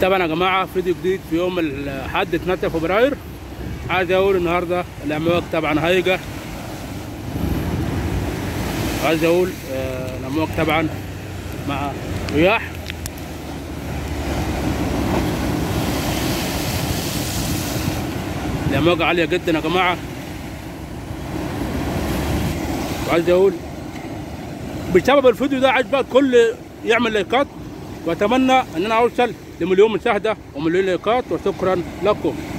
طبعا يا جماعه فيديو جديد في يوم الاحد 12 فبراير عايز اقول النهارده الامواج طبعا هايجه عايز اقول آه، الامواج طبعا مع رياح الامواج عاليه جدا يا جماعه وعايز اقول بسبب الفيديو ده عايز بقى الكل يعمل لايكات واتمنى ان انا اوصل لمليون مشاهده ومليون لايكات وشكرا لكم